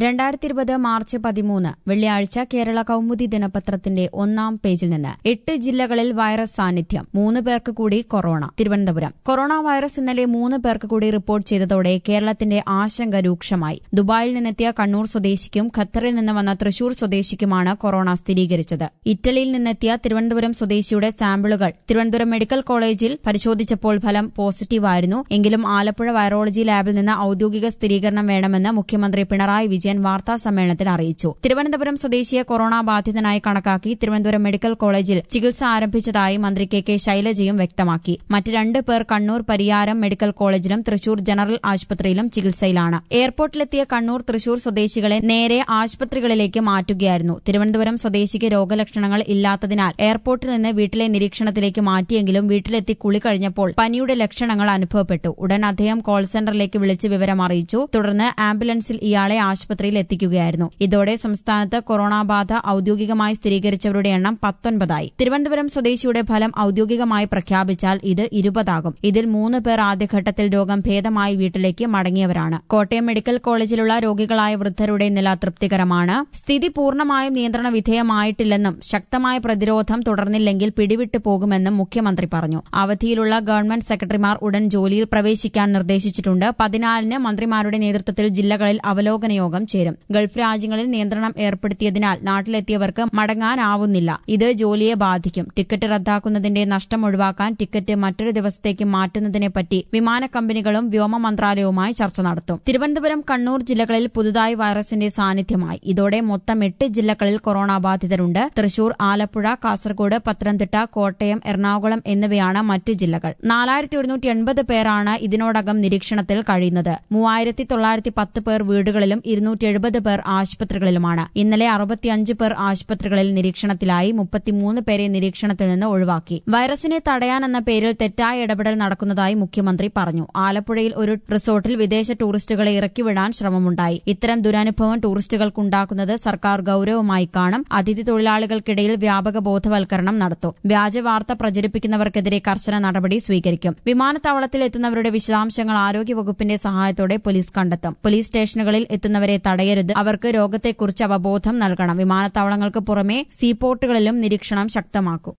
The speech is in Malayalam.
രണ്ടായിരത്തി ഇരുപത് മാർച്ച് പതിമൂന്ന് വെള്ളിയാഴ്ച കേരള കൗമുദി ദിനപത്രത്തിന്റെ ഒന്നാം പേജിൽ നിന്ന് എട്ട് ജില്ലകളിൽ വൈറസ് സാന്നിധ്യം മൂന്ന് പേർക്ക് കൂടി കൊറോണ തിരുവനന്തപുരം കൊറോണ വൈറസ് ഇന്നലെ മൂന്ന് പേർക്ക് കൂടി റിപ്പോർട്ട് ചെയ്തതോടെ കേരളത്തിന്റെ ആശങ്ക രൂക്ഷമായി ദുബായിൽ നിന്നെത്തിയ കണ്ണൂർ സ്വദേശിക്കും ഖത്തറിൽ നിന്ന് വന്ന തൃശൂർ സ്വദേശിക്കുമാണ് കൊറോണ സ്ഥിരീകരിച്ചത് ഇറ്റലിയിൽ നിന്നെത്തിയ തിരുവനന്തപുരം സ്വദേശിയുടെ സാമ്പിളുകൾ തിരുവനന്തപുരം മെഡിക്കൽ കോളേജിൽ പരിശോധിച്ചപ്പോൾ ഫലം പോസിറ്റീവായിരുന്നു എങ്കിലും ആലപ്പുഴ വൈറോളജി ലാബിൽ നിന്ന് ഔദ്യോഗിക സ്ഥിരീകരണം വേണമെന്ന് മുഖ്യമന്ത്രി പിണറായി വിജയൻ വാർത്താ സമ്മേളനത്തിൽ അറിയിച്ചു തിരുവനന്തപുരം സ്വദേശിയെ കൊറോണ ബാധിതനായി കണക്കാക്കി തിരുവനന്തപുരം മെഡിക്കൽ കോളേജിൽ ചികിത്സ ആരംഭിച്ചതായി മന്ത്രി കെ കെ ശൈലജയും വ്യക്തമാക്കി മറ്റ് രണ്ട് പേർ കണ്ണൂർ പരിയാരം മെഡിക്കൽ കോളേജിലും തൃശൂർ ജനറൽ ആശുപത്രിയിലും ചികിത്സയിലാണ് എയർപോർട്ടിലെത്തിയ കണ്ണൂർ തൃശൂർ സ്വദേശികളെ നേരെ ആശുപത്രികളിലേക്ക് മാറ്റുകയായിരുന്നു തിരുവനന്തപുരം സ്വദേശിക്ക് രോഗലക്ഷണങ്ങൾ ഇല്ലാത്തതിനാൽ എയർപോർട്ടിൽ നിന്ന് വീട്ടിലെ നിരീക്ഷണത്തിലേക്ക് മാറ്റിയെങ്കിലും വീട്ടിലെത്തി കുളി കഴിഞ്ഞപ്പോൾ പനിയുടെ ലക്ഷണങ്ങൾ അനുഭവപ്പെട്ടു ഉടൻ അദ്ദേഹം കോൾ സെന്ററിലേക്ക് വിളിച്ച് വിവരം അറിയിച്ചു തുടർന്ന് ആംബുലൻസിൽ ഇയാളെ ആശുപത്രിയിൽ എത്തിക്കുകയായിരുന്നു ഇതോടെ സംസ്ഥാനത്ത് കൊറോണ ബാധ ഔദ്യോഗികമായി സ്ഥിരീകരിച്ചവരുടെ എണ്ണം പത്തൊൻപതായി തിരുവനന്തപുരം സ്വദേശിയുടെ ഫലം ഔദ്യോഗികമായി പ്രഖ്യാപിച്ചാൽ ഇത് ഇരുപതാകും ഇതിൽ മൂന്ന് പേർ ആദ്യഘട്ടത്തിൽ രോഗം ഭേദമായി വീട്ടിലേക്ക് മടങ്ങിയവരാണ് കോട്ടയം മെഡിക്കൽ കോളേജിലുള്ള രോഗികളായ വൃദ്ധരുടെ നില തൃപ്തികരമാണ് സ്ഥിതി പൂർണ്ണമായും നിയന്ത്രണ വിധേയമായിട്ടില്ലെന്നും ശക്തമായ പ്രതിരോധം തുടർന്നില്ലെങ്കിൽ പിടിവിട്ടു പോകുമെന്നും മുഖ്യമന്ത്രി പറഞ്ഞു അവധിയിലുള്ള ഗവൺമെന്റ് സെക്രട്ടറിമാർ ഉടൻ ജോലിയിൽ പ്രവേശിക്കാൻ നിർദ്ദേശിച്ചിട്ടുണ്ട് പതിനാലിന് മന്ത്രിമാരുടെ നേതൃത്വത്തിൽ ജില്ലകളിൽ അവലോകന യോഗം ചേരും ഗൾഫ് രാജ്യങ്ങളിൽ നിയന്ത്രണം ഏർപ്പെടുത്തിയതിനാൽ നാട്ടിലെത്തിയവർക്ക് മടങ്ങാനാവുന്നില്ല ഇത് ജോലിയെ ബാധിക്കും ടിക്കറ്റ് റദ്ദാക്കുന്നതിന്റെ നഷ്ടം ഒഴിവാക്കാൻ ടിക്കറ്റ് മറ്റൊരു ദിവസത്തേക്ക് മാറ്റുന്നതിനെപ്പറ്റി വിമാന കമ്പനികളും വ്യോമ മന്ത്രാലയവുമായി ചർച്ച നടത്തും തിരുവനന്തപുരം കണ്ണൂർ ജില്ലകളിൽ പുതുതായി വൈറസിന്റെ സാന്നിധ്യമായി ഇതോടെ മൊത്തം എട്ട് ജില്ലകളിൽ കൊറോണ ബാധിതരുണ്ട് തൃശൂർ ആലപ്പുഴ കാസർഗോഡ് പത്തനംതിട്ട കോട്ടയം എറണാകുളം എന്നിവയാണ് മറ്റ് ജില്ലകൾ നാലായിരത്തി ഒരുന്നൂറ്റി എൺപത് പേരാണ് ഇതിനോടകം നിരീക്ഷണത്തിൽ കഴിയുന്നത് മൂവായിരത്തി തൊള്ളായിരത്തി പത്ത് പേർ വീടുകളിലും ഇരുന്നൂറ്റി എഴുപത് പേർ ആശുപത്രികളിലുമാണ് ഇന്നലെ അറുപത്തിയഞ്ച് പേർ ആശുപത്രികളിൽ നിരീക്ഷണത്തിലായി മുപ്പത്തിമൂന്ന് പേരെ നിരീക്ഷണത്തിൽ നിന്ന് ഒഴിവാക്കി വൈറസിനെ തടയാനെന്ന പേരിൽ തെറ്റായ ഇടപെടൽ നടക്കുന്നതായി മുഖ്യമന്ത്രി പറഞ്ഞു ആലപ്പുഴയിൽ ഒരു റിസോർട്ടിൽ വിദേശ ടൂറിസ്റ്റുകളെ ഇറക്കിവിടാൻ ശ്രമമുണ്ടായി ഇത്തരം ദുരനുഭവം ടൂറിസ്റ്റുകൾക്കുണ്ടാക്കുന്നത് സർക്കാർ ഗൌരവമായി കാണും അതിഥി തൊഴിലാളികൾക്കിടയിൽ വ്യാപക ബോധവൽക്കരണം നടത്തും വ്യാജ വാർത്ത പ്രചരിപ്പിക്കുന്നവർക്കെതിരെ കർശന നടപടി സ്വീകരിക്കും വിമാനത്താവളത്തിൽ എത്തുന്നവരുടെ വിശദാംശങ്ങൾ ആരോഗ്യവകുപ്പിന്റെ സഹായത്തോടെ പോലീസ് കണ്ടെത്തും പോലീസ് സ്റ്റേഷനുകളിൽ എത്തുന്നവരെ തടയരുത് അവർക്ക് രോഗത്തെക്കുറിച്ച് അവബോധം നൽകണം വിമാനത്താവളങ്ങൾക്ക് പുറമെ സീപോർട്ടുകളിലും നിരീക്ഷണം ശക്തമാക്കും